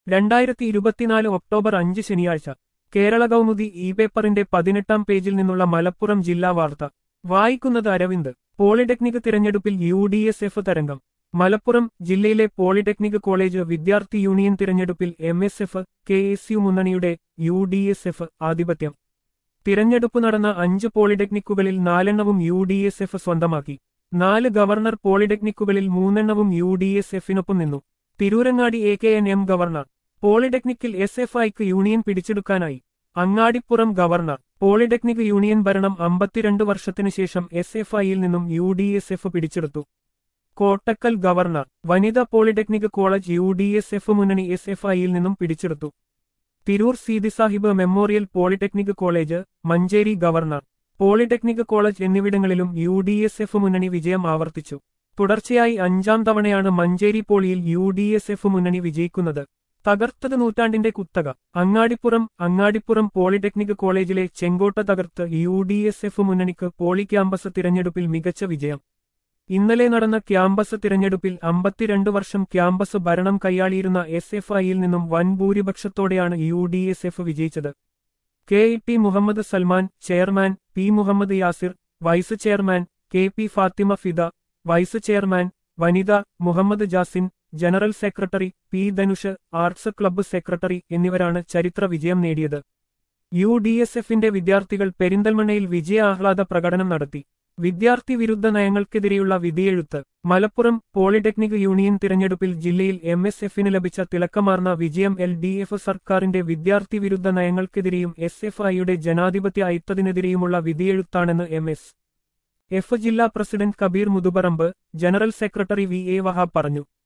രണ്ടായിരത്തി ഇരുപത്തിനാല് ഒക്ടോബർ അഞ്ച് ശനിയാഴ്ച കേരള കൗമുദി ഇ പേപ്പറിന്റെ പതിനെട്ടാം പേജിൽ നിന്നുള്ള മലപ്പുറം ജില്ലാ വാർത്ത വായിക്കുന്നത് അരവിന്ദ് പോളിടെക്നിക് തിരഞ്ഞെടുപ്പിൽ യു ഡി എസ് എഫ് തരംഗം മലപ്പുറം ജില്ലയിലെ പോളിടെക്നിക് കോളേജ് വിദ്യാർത്ഥി യൂണിയൻ തിരഞ്ഞെടുപ്പിൽ M S F K S U മുന്നണിയുടെ യു ഡി എസ് എഫ് ആധിപത്യം തിരഞ്ഞെടുപ്പ് നടന്ന അഞ്ച് പോളിടെക്നിക്കുകളിൽ നാലെണ്ണവും യു ഡി എസ് എഫ് സ്വന്തമാക്കി നാല് ഗവർണർ പോളിടെക്നിക്കുകളിൽ മൂന്നെണ്ണവും യു ഡി എസ് എഫിനൊപ്പം നിന്നു Tirurangadi A K N M government പോളിടെക്നിക്കിൽ എസ് എഫ് ഐക്ക് യൂണിയൻ പിടിച്ചെടുക്കാനായി അങ്ങാടിപ്പുറം ഗവർണർ പോളിടെക്നിക് യൂണിയൻ ഭരണം അമ്പത്തിരണ്ട് വർഷത്തിനു ശേഷം എസ് എഫ് ഐയിൽ നിന്നും യു ഡി എസ് എഫ് പിടിച്ചെടുത്തു കോട്ടക്കൽ ഗവർണർ വനിതാ polytechnic college U D S F മുന്നണി എസ് എഫ് ഐയിൽ നിന്നും പിടിച്ചെടുത്തു Tirur Seethi Sahib memorial polytechnic college Manjeri government polytechnic college എന്നിവിടങ്ങളിലും യു ഡി എസ് എഫ് മുന്നണി വിജയം ആവർത്തിച്ചു തുടർച്ചയായി അഞ്ചാം തവണയാണ് മഞ്ചേരി പോളിയിൽ യു ഡി എസ് എഫ് മുന്നണി വിജയിക്കുന്നത് തകർത്തത് നൂറ്റാണ്ടിന്റെ കുത്തക അങ്ങാടിപ്പുറം അങ്ങാടിപ്പുറം പോളിടെക്നിക് കോളേജിലെ ചെങ്കോട്ട തകർത്ത് യു ഡി എസ് എഫ് മുന്നണിക്ക് പോളി ക്യാമ്പസ് തിരഞ്ഞെടുപ്പിൽ മികച്ച വിജയം ഇന്നലെ നടന്ന ക്യാമ്പസ് തിരഞ്ഞെടുപ്പിൽ അമ്പത്തിരണ്ട് വർഷം ക്യാമ്പസ് ഭരണം കൈയാളിയിരുന്ന എസ് എഫ് ഐയിൽ നിന്നും വൻ ഭൂരിപക്ഷത്തോടെയാണ് യു ഡി എസ് എഫ് വിജയിച്ചത് K E T Muhammad Salman chairman P Muhammad Yasir vice chairman K P Fathima Fida vice chairman വനിത Muhammad Jasin general secretary P Dhanush arts club secretary എന്നിവരാണ് ചരിത്ര വിജയം നേടിയത് യു ഡി എസ് എഫിന്റെ വിദ്യാർത്ഥികൾ പെരിന്തൽമണ്ണയിൽ വിജയാഹ്ലാദ പ്രകടനം നടത്തി വിദ്യാർത്ഥി വിരുദ്ധ നയങ്ങൾക്കെതിരെയുള്ള വിധിയെഴുത്ത് മലപ്പുറം പോളിടെക്നിക് യൂണിയൻ തിരഞ്ഞെടുപ്പിൽ ജില്ലയിൽ എം എസ് എഫിന് ലഭിച്ച തിളക്കമാർന്ന വിജയം എൽ ഡി എഫ് സർക്കാരിന്റെ വിദ്യാർത്ഥി വിരുദ്ധ നയങ്ങൾക്കെതിരെയും എസ് എഫ് ഐയുടെ ജനാധിപത്യ ഐത്തതിനെതിരെയുമുള്ള വിധിയെഴുത്താണെന്ന് എം എസ് എഫ് ജില്ലാ president Kabeer Muthuparamba general secretary V A Wahab പറഞ്ഞു